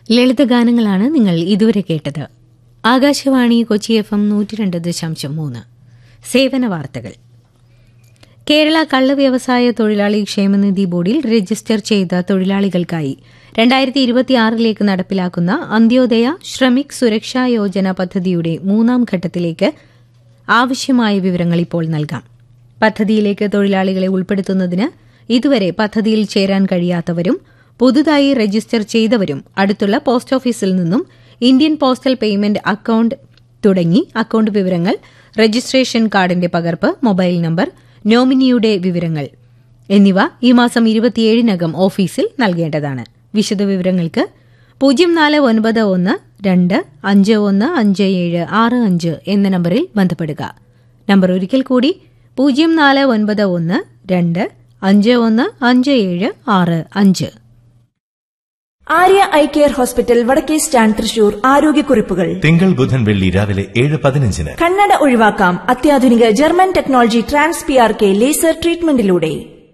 ലളിതഗാനങ്ങളാണ് നിങ്ങൾ ഇതുവരെ കേട്ടത് ആകാശവാണി കൊച്ചി എഫ് എം നൂറ്റി രണ്ട് ദശാംശം മൂന്ന് സേവന വാർത്തകൾ കേരള കള്ള് വ്യവസായ തൊഴിലാളി ക്ഷേമനിധി ബോർഡിൽ രജിസ്റ്റർ ചെയ്ത തൊഴിലാളികൾക്കായി രണ്ടായിരത്തി ഇരുപത്തിയാറിലേക്ക് നടപ്പിലാക്കുന്ന അന്ത്യോദയ ശ്രമിക് സുരക്ഷാ യോജന പദ്ധതിയുടെ മൂന്നാം ഘട്ടത്തിലേക്ക് ആവശ്യമായ വിവരങ്ങൾ ഇപ്പോൾ നൽകാം പദ്ധതിയിലേക്ക് തൊഴിലാളികളെ ഉൾപ്പെടുത്തുന്നതിന് ഇതുവരെ പദ്ധതിയിൽ ചേരാൻ കഴിയാത്തവരും പുതുതായി രജിസ്റ്റർ ചെയ്തവരും അടുത്തുള്ള പോസ്റ്റ് ഓഫീസിൽ നിന്നും ഇന്ത്യൻ പോസ്റ്റൽ പേയ്മെന്റ് അക്കൌണ്ട് തുടങ്ങി അക്കൌണ്ട് വിവരങ്ങൾ രജിസ്ട്രേഷൻ കാർഡിന്റെ പകർപ്പ് മൊബൈൽ നമ്പർ നോമിനിയുടെ വിവരങ്ങൾ എന്നിവ ഈ മാസം ഇരുപത്തിയേഴിനകം ഓഫീസിൽ നൽകേണ്ടതാണ് വിശദവിവരങ്ങൾക്ക് പൂജ്യം നാല് ഒൻപത് ഒന്ന് രണ്ട് അഞ്ച് ഒന്ന് അഞ്ച് ഏഴ് ആറ് അഞ്ച് എന്ന നമ്പറിൽ ബന്ധപ്പെടുക നമ്പർ ഒരിക്കൽ കൂടി പൂജ്യം നാല് ഒൻപത് ഒന്ന് രണ്ട് അഞ്ച് ഒന്ന് അഞ്ച് ഏഴ് ആറ് അഞ്ച് ആര്യ ഐ കെയർ ഹോസ്പിറ്റൽ വടക്കേ സ്റ്റാൻഡ് തൃശൂർ ആരോഗ്യക്കുറിപ്പുകൾ തിങ്കൾ ബുധൻ വെള്ളി രാവിലെ ഏഴ് പതിനഞ്ചിന് കണ്ണട ഒഴിവാക്കാം അത്യാധുനിക German technology trans P R K laser ട്രീറ്റ്മെന്റിലൂടെ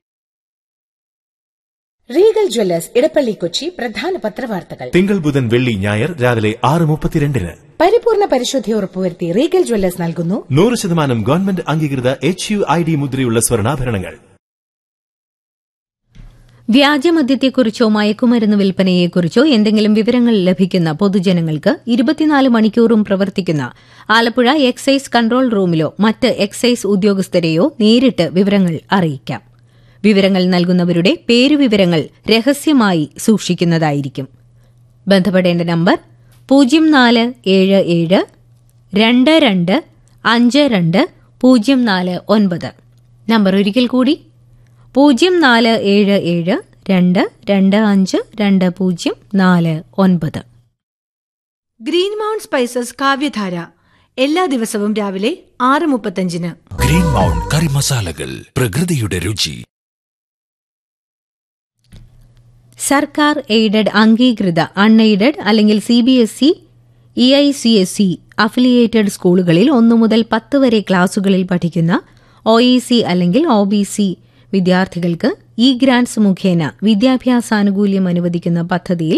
റീഗൽ ജ്വല്ലേഴ്സ് ഇടപ്പള്ളി കൊച്ചി പ്രധാന പത്രവാർത്തകൾ തിങ്കൾ ബുധൻ വെള്ളി ഞായർ രാവിലെ ആറ് മുപ്പത്തിരണ്ടിന് പരിപൂർണ പരിശുദ്ധി ഉറപ്പുവരുത്തി റീഗൽ ജ്വല്ലേഴ്സ് നൽകുന്നു നൂറ് ശതമാനം ഗവൺമെന്റ് അംഗീകൃത എച്ച് യു ഐ ഡി മുദ്രയുള്ള സ്വർണ്ണാഭരണങ്ങൾ വ്യാജമദ്യത്തെക്കുറിച്ചോ മയക്കുമരുന്ന് വിൽപ്പനയെക്കുറിച്ചോ എന്തെങ്കിലും വിവരങ്ങൾ ലഭിക്കുന്ന പൊതുജനങ്ങൾക്ക് ഇരുപത്തിനാല് മണിക്കൂറും പ്രവർത്തിക്കുന്ന ആലപ്പുഴ എക്സൈസ് കൺട്രോൾ റൂമിലോ മറ്റ് എക്സൈസ് ഉദ്യോഗസ്ഥരെയോ നേരിട്ട് വിവരങ്ങൾ അറിയിക്കാം വിവരങ്ങൾ നൽകുന്നവരുടെ പേരുവിവരങ്ങൾ രഹസ്യമായി സൂക്ഷിക്കുന്നതായിരിക്കും ബന്ധപ്പെടേണ്ട നമ്പർ പൂജ്യം നാല് ഏഴ് ഏഴ് രണ്ട് രണ്ട് അഞ്ച് രണ്ട് പൂജ്യം നാല് ഒൻപത് നമ്പർ ഒരിക്കൽ കൂടി പൂജ്യം നാല് ഏഴ് ഏഴ് രണ്ട് രണ്ട് അഞ്ച് രണ്ട് പൂജ്യം നാല് ഒൻപത് ഗ്രീൻ മൗണ്ട് സ്പൈസസ് കാവ്യധാര എല്ലാ ദിവസവും രാവിലെ ആറ് മുപ്പത്തഞ്ചിന് ഗ്രീൻ മൗണ്ട് കറി മസാലകൾ പ്രകൃതിയുടെ രുചി സർക്കാർ എയ്ഡഡ് അംഗീകൃത അൺഎയ്ഡഡ് അല്ലെങ്കിൽ C B S E E I C S E affiliated സ്കൂളുകളിൽ ഒന്നു മുതൽ പത്ത് വരെ ക്ലാസുകളിൽ പഠിക്കുന്ന ഒ ഇ സി അല്ലെങ്കിൽ ഒ ബി സി വിദ്യാർത്ഥികൾക്ക് ഇ ഗ്രാന്റ്സ് മുഖേന വിദ്യാഭ്യാസാനുകൂല്യം അനുവദിക്കുന്ന പദ്ധതിയിൽ